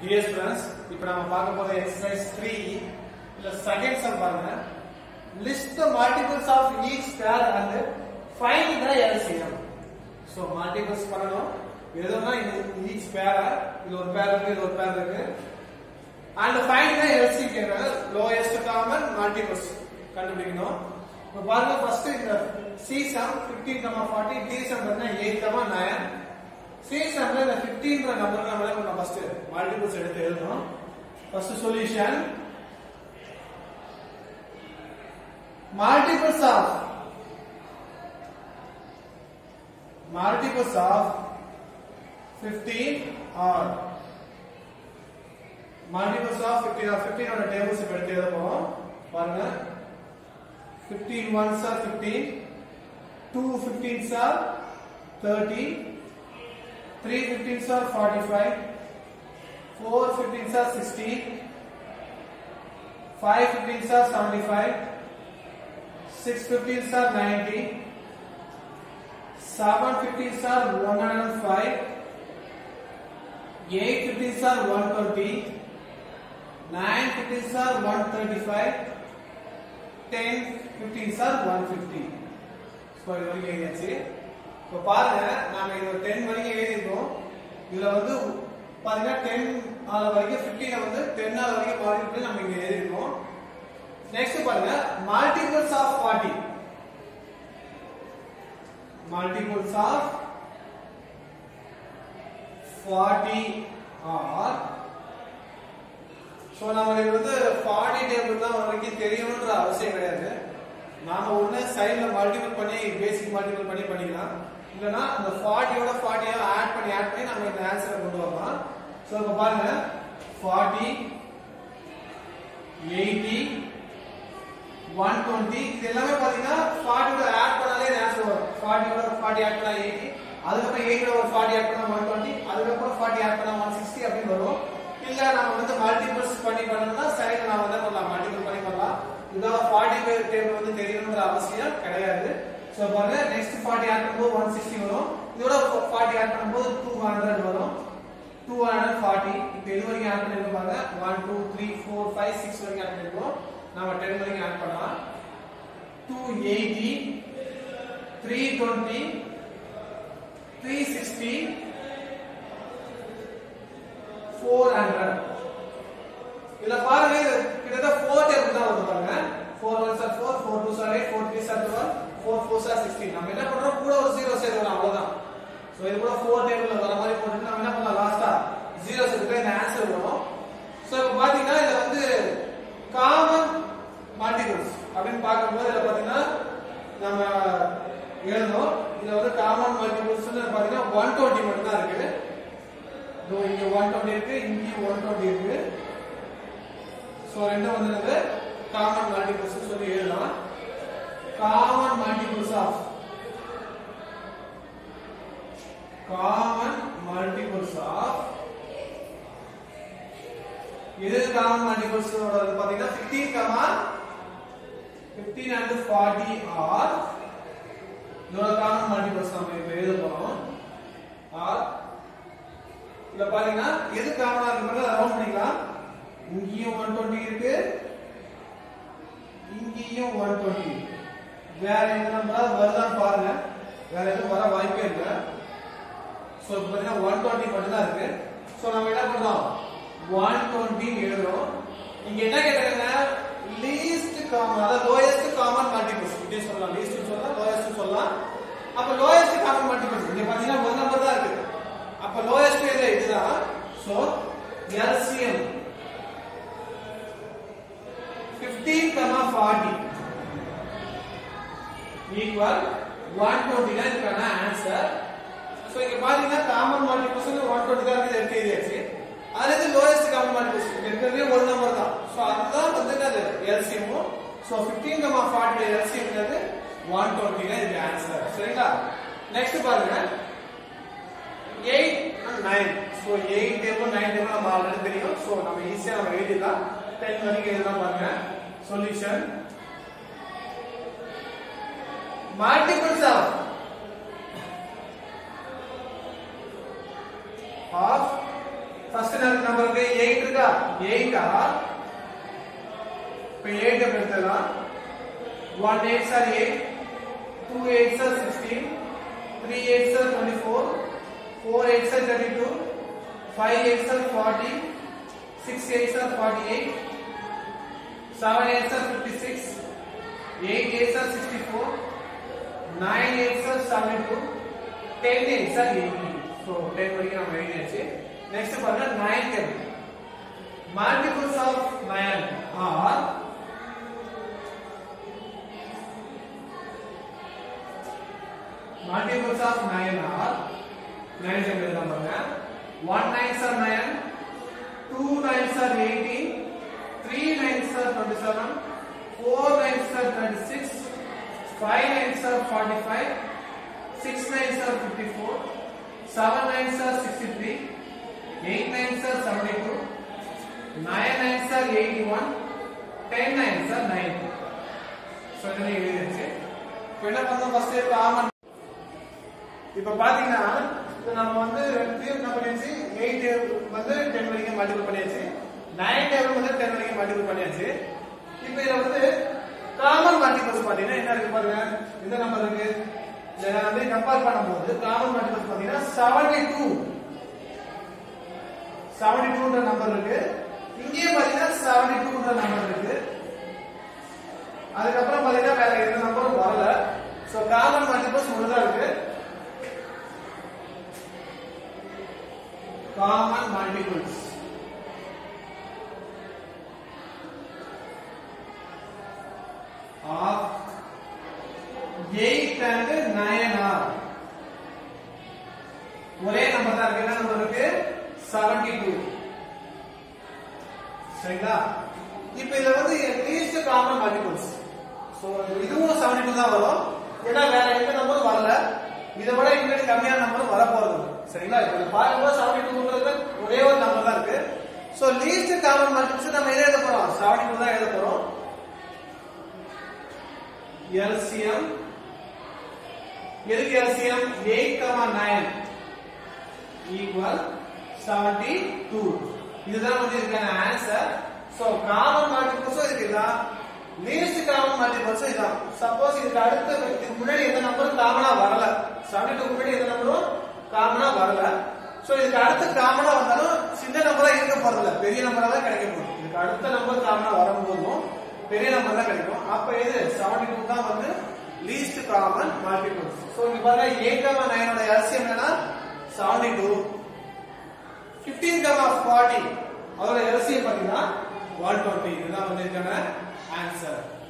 DS friends இப்போ நம்ம பார்க்க போற எக்ஸசைஸ் த்ரீ இல்ல செகண்ட் சம் பாருங்க list the multiples of each pair and find the LCM so multiples பண்ணணும் எதுனா இது ஈச் பேரா இது ஒரு பேர் இருக்கு இது ஒரு பேர் இருக்கு and find the LCM lowest common multiples கண்டுபிடிக்கணும் இப்போ பாருங்க ஃபர்ஸ்ட் இந்த C sum 15 comma 40 D sum பார்த்தா 8 கமா 9 சி சம்ல இந்த 15ன்ற நம்பர் நம்ம என்ன பண்ணோம் ஃபர்ஸ்ட் மல்டிபிள்ஸ் எடுத்து எழுதணும் first solution multiples of multiples of 15 are multiples of 15 or 15 ஓட டேபிள்ஸ் இப்ப எடுத்து எழுத போறோம் பாருங்க 15 ones are 15 2 15s are 30 3 15s are 45 4 15s are 60 5 15s are 75 6 15s are 90 7 15s are 105 8 15s are 120 9 15s are 135 10 15s are 150 so இது வரைக்கும் எழுதியாச்சு இப்போ பாருங்க நாம இது டென் வரைக்கும் எழுதியிருக்கோம் இதுல வந்து பாத்தீங்கன்னா டென் ஆள் வரைக்கும் ஃபிஃப்டீனை வந்து டென் ஆள் வரைக்கும் பாதிப்பு நம்ம இங்க எழுதியிருக்கோம் நெக்ஸ்ட் பாருங்க multiples of 40 multiples of 40 are so நமக்கு வந்து 40 டேபிள் தான் வரைக்கும் தெரியணும்ன்ற அவசியம் கிடையாது நாம ஒண்ணு சைடுல மல்டிபிள் பண்ணி பேசிக் மல்டிபிள் பண்ணி பண்ணிக்கலாம் இல்லனா அந்த 40 யோட 40 ஆட் பண்ணி ஆட் பண்ணி நம்ம இந்த ஆன்சரை கொண்டு வரலாம் சோ இப்ப பாருங்க 40 80 120 இது எல்லாமே பாத்தீங்கன்னா 40 ஓட ஆட் பண்ணாலே இந்த ஆன்சர் வரும் 40 ஓட 40 ஆட் பண்ணா 80 அதுக்கப்புறம் 80 ஓட 40 ஆட் பண்ணா 120 அதுக்கப்புறம் 40 ஆட் பண்ணா 160 அப்படின்னு வரும் இல்ல நம்ம வந்து மல்டிபிள்ஸ் பண்ணி பண்ணணும்னா சைடுல நாம வந்து பண்ணலாம் மல்டிபிள் பண்ணி பண்ணலாம் இதோட 40 பேர் டேபிள் வந்து தெரியணும்ன்ற அவசியம் கிடையாது சோ பாருங்க நெக்ஸ்ட் 40 ஆட் பண்ணும்போது 160 வரும் இதோட 40 ஆட் பண்ணும்போது 200 வரும் 240 இப்போ இது வரைக்கும் ஆட் பண்ணிருக்கோம் பாருங்க 1 2 3 4 5 6 வரைக்கும் ஆட் பண்ணிருக்கோம் நாம 10 வரைக்கும் ஆட் பண்ணலாம் 280 320 360 400 இதுல பாருங்க இது கிட்டத்தட்ட 4 டேபிள் தான் வருது பாருங்க 4 1s are 4 4 2s are 8 4 3s are 12 4 4s are 16 நம்ம என்ன பண்றோம் கூட ஒரு 0 சேர்க்கணும் அவ்வளவுதான் சோ இது கூட 4 டேபிள்ல வர மாதிரி போட்டு நம்ம என்ன பண்ணலாம் லாஸ்டா 0 சேர்த்துட்டா இந்த ஆன்சர் வரும் சோ இப்போ பாத்தீங்கன்னா இதுல வந்து காமன் மல்டிபிள்ஸ் அப்படின்னு பார்க்கும்போது இதுல பாத்தீங்கன்னா நம்ம எழுதணும் இதுல வந்து காமன் மல்டிபிள்ஸ் பாத்தீங்கன்னா 120 மட்டும் தான் இருக்கு இதோ இங்க 120 இருக்கு இங்கேயும் 120 இருக்கு சோ ரெண்டும் வந்து காமன் மல்டிபிள்ஸ் சொல்லி எழுதலாம் common multiples of common multiples of இது காமன் மல்டிபிள்ஸ் பாத்தீங்கன்னா 15 கமா 15 and 40 ஆர் இதோட காமன் மல்டிபிள்ஸ் நம்ம இப்ப எழுத போறோம் ஆர் இதுல பாத்தீங்கன்னா எது காமனா இருக்குன்றத ரவுண்ட் பண்ணிக்கலாம் இங்கேயும் 120 இருக்கு இங்கேயும் 120 வேற எந்த நம்பர் வருதான்னு பாருங்க வேற எதுவும் வர வாய்ப்பே இல்லை சோ இப்போ பாத்தீங்கன்னா 120 மட்டும் தான் இருக்கு சோ நம்ம என்ன பண்றோம் 120 எழுதுறோம் இங்க என்ன கேட்டாங்க லீஸ்ட் காமன் அதாவது லோயஸ்ட் காமன் மல்டிபிள்ஸ் இப்படி சொல்லலாம் லீஸ்ட் சொல்லலாம் லோயஸ்ட் சொல்லலாம் அப்ப லோயஸ்ட் காமன் மல்டிபிள்ஸ் இங்க பாத்தீங்கன்னா ஒரு நம்பர் தான் இருக்கு அப்ப லோயஸ்ட் எது இதுதான் சோ எல்சிஎம் 15 40 ஈக்குவல் 120 தான் இதுக்கான ஆன்சர் சோ இங்க பாத்தீங்கன்னா காமன் மல்டிபிள்ஸ் 120 தான் இருக்கு எடுத்து எழுதியாச்சு அதுல இது லோயஸ்ட் காமன் மல்டிபிள்ஸ் இருக்கிறதே ஒரு நம்பர் தான் சோ அதுதான் வந்து என்னது எல்சிஎம் சோ 15 40 எல்சிஎம் என்னது 120 தான் இதுக்கு ஆன்சர் சரிங்களா நெக்ஸ்ட் பாருங்க 8 and 9 சோ 8 டேபிள் 9 டேபிள் நம்ம ஆல்ரெடி தெரியும் சோ நம்ம ஈஸியா நம்ம எழுதிடலாம் 10 வரைக்கும் எழுதலாம் பாருங்க solution multiples of of first number இருக்கு 8 இருக்கா 8 ஆர் இப்ப 8 எடுத்துக்கலாம் 1 8 are 8 2 8 are 16 3 8 are 24 4 8 are 32 5 8 are 40 6 8 are 48 7 8 are 56 8 8 are 64 9 8 are 72 10 8 are 80 so 10 வரைக்கும் நம்ம எழுதியாச்சு நெக்ஸ்ட் பாருங்க 9 table multiples of 9 are multiples of 9 are 9 table எழுதலாம் பாருங்க 1 9s are 9 2 9s are 18 3 9s are 27 4 9s are 36 5 9s are 45 6 9s are 54 7 9s are 63 8 9s are 72 9 9s are 81 10 9s are 90 so இதெல்லாம் எழுதிருச்சு இப்போ என்ன பண்ணோம் ஃபர்ஸ்ட் காமன் இப்போ பாத்தீங்கன்னா இப்போ நம்ம வந்து ரெண்டுத்தையும் என்ன பண்ணியாச்சு எயிட் வந்து டென் வரைக்கும் மல்டிபிள் பண்ணியாச்சு நைன் டேபிள் வந்து டென் வரைக்கும் மல்டிபிள் பண்ணியாச்சு இப்போ இதுல வந்து காமன் மல்டிபிள்ஸ் பாத்தீங்கன்னா என்ன இருக்கு பாருங்க இந்த நம்பர் இருக்கு இதை வந்து கம்பேர் பண்ணும்போது காமன் மல்டிபிள்ஸ் பாத்தீங்கன்னா செவன்டி டூ செவன்டி டூன்ற நம்பர் இருக்கு இங்கேயும் பாத்தீங்கன்னா செவன்டி டூன்ற நம்பர் இருக்கு அதுக்கப்புறம் பாத்தீங்கன்னா வேற எந்த நம்பரும் வரல சோ காமன் மல்டிபிள்ஸ் ஒண்ணுதான் இருக்கு common multiples of 8 and 9 are ஒரே நம்பர் தான் இருக்கு என்ன நம்பர் இருக்கு 72 சரிங்களா இப்போ இதுல வந்து லீஸ்ட் காமன் மல்டிபிள்ஸ் சோ இதுவும் 72 தான் வரும் ஏன்னா வேற எந்த நம்பரும் வரல இதை விட இன்னும் கம்மியான நம்பர் வர போறது இல்ல. சரிங்களா இப்போ இதை பார்க்கும்போது 72ங்கிறது ஒரே ஒரு நம்பர் தான் இருக்கு சோ லீஸ்ட் காமன் மல்டிபிள்ஸ் நம்ம எதை எழுத போறோம் 72 தான் எழுத போறோம் LCM எதுக்கு LCM 8 9 equal 72 இதுதான் வந்து இதுக்கான ஆன்சர் சோ காமன் மல்டிபிள்ஸும் இதுக்கு இதான் லீஸ்ட் காமன் மல்டிபிள்ஸும் இதான் சப்போஸ் இதுக்கு அடுத்து இதுக்கு முன்னாடி எந்த நம்பரும் காமனா வரல 72 முன்னாடி எந்த நம்பரும் காமனா வரல சோ இதுக்கு அடுத்து காமனா வந்தாலும் சின்ன நம்பரா இருக்க போறதில்ல பெரிய நம்பரா தான் கிடைக்க போகுது இதுக்கு அடுத்த நம்பர் காமனா வரும்போதும் பெரிய நம்பர் தான் கிடைக்கும் அப்ப இது 72 தான் வந்து லீஸ்ட் காமன் மல்டிபிள்ஸ் சோ இங்க பாருங்க 8 கமா 9 ஓட எல்சிஎம் என்னன்னா 72 15 கமா 40 அதோட எல்சிஎம் பாத்தீங்கன்னா 120 இதுதான் வந்து இதுக்கான ஆன்சர்